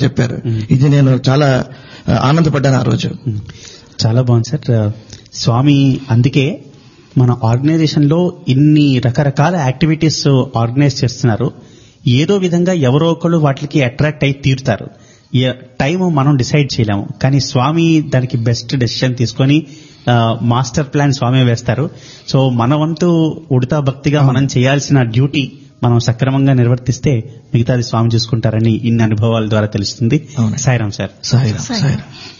చెప్పారు ఇది నేను చాలా ఆ, ఆనందపడ్డాను ఆ రోజు చాలా బాగుంది సార్ స్వామి అందుకే మన ఆర్గనైజేషన్ లో ఇన్ని రకరకాల యాక్టివిటీస్ ఆర్గనైజ్ చేస్తున్నారు ఏదో విధంగా ఎవరో ఒకళ్ళు వాటికి అట్రాక్ట్ అయి తీరుతారు టైం మనం డిసైడ్ చేయలేము కానీ స్వామి దానికి బెస్ట్ డెసిషన్ తీసుకొని మాస్టర్ ప్లాన్ స్వామి వేస్తారు సో మన వంతు ఉడతా భక్తిగా మనం చేయాల్సిన డ్యూటీ మనం సక్రమంగా నిర్వర్తిస్తే మిగతాది స్వామి చూసుకుంటారని ఇన్ని అనుభవాల ద్వారా తెలుస్తుంది అవునండి. సాయిరాం సార్ సాయిరాం సాయిరాం. సాయిరాం